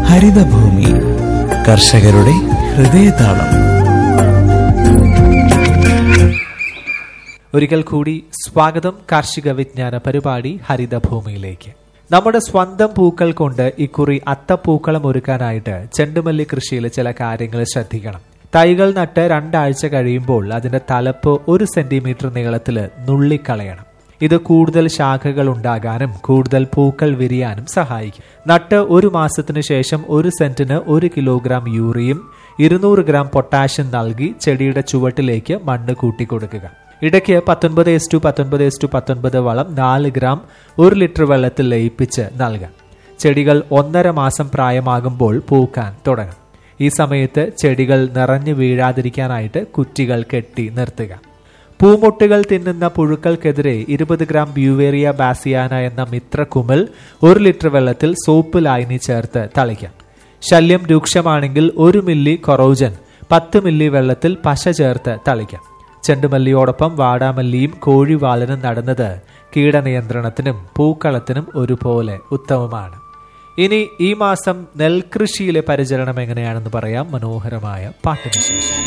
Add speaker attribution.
Speaker 1: ഹരിതഭൂമി കർഷകരുടെ ഹൃദയതാളം
Speaker 2: ഒരിക്കൽ കൂടി സ്വാഗതം കാർഷിക വിജ്ഞാന പരിപാടി ഹരിതഭൂമിയിലേക്ക് നമ്മുടെ സ്വന്തം പൂക്കൾ കൊണ്ട് ഇക്കുറി അത്തപ്പൂക്കളം ഒരുക്കാനായിട്ട് ചെണ്ടുമല്ലി കൃഷിയിൽ ചില കാര്യങ്ങൾ ശ്രദ്ധിക്കണം തൈകൾ നട്ട് രണ്ടാഴ്ച കഴിയുമ്പോൾ അതിന്റെ തലപ്പ് ഒരു സെന്റിമീറ്റർ നീളത്തിൽ നുള്ളിക്കളയണം ഇത് കൂടുതൽ ശാഖകൾ ഉണ്ടാകാനും കൂടുതൽ പൂക്കൾ വിരിയാനും സഹായിക്കും നട്ട് ഒരു മാസത്തിനു ശേഷം ഒരു സെന്റിന് ഒരു കിലോഗ്രാം യൂറിയും ഇരുന്നൂറ് ഗ്രാം പൊട്ടാഷ്യം നൽകി ചെടിയുടെ ചുവട്ടിലേക്ക് മണ്ണ് കൂട്ടിക്കൊടുക്കുക ഇടയ്ക്ക് പത്തൊൻപത് എസ് ടു പത്തൊൻപത് എസ് ടു പത്തൊൻപത് വളം നാല് ഗ്രാം ഒരു ലിറ്റർ വെള്ളത്തിൽ ലയിപ്പിച്ച് നൽകാം ചെടികൾ ഒന്നര മാസം പ്രായമാകുമ്പോൾ പൂക്കാൻ തുടങ്ങും ഈ സമയത്ത് ചെടികൾ നിറഞ്ഞു വീഴാതിരിക്കാനായിട്ട് കുറ്റികൾ കെട്ടി നിർത്തുക പൂമൊട്ടുകൾ തിന്നുന്ന പുഴുക്കൾക്കെതിരെ ഇരുപത് ഗ്രാം ബ്യൂവേറിയ ബാസിയാന എന്ന മിത്രക്കുമിൾ ഒരു ലിറ്റർ വെള്ളത്തിൽ സോപ്പ് ലായനി ചേർത്ത് തളിക്കാം ശല്യം രൂക്ഷമാണെങ്കിൽ ഒരു മില്ലി കൊറോജൻ പത്ത് മില്ലി വെള്ളത്തിൽ പശ ചേർത്ത് തളിക്കാം ചെണ്ടുമല്ലിയോടൊപ്പം വാടാമല്ലിയും കോഴിവാലനും നടുന്നത് കീടനിയന്ത്രണത്തിനും പൂക്കളത്തിനും ഒരുപോലെ ഉത്തമമാണ് ഇനി ഈ മാസം നെൽകൃഷിയിലെ പരിചരണം എങ്ങനെയാണെന്ന് പറയാം മനോഹരമായ പാട്ടിന് ശേഷം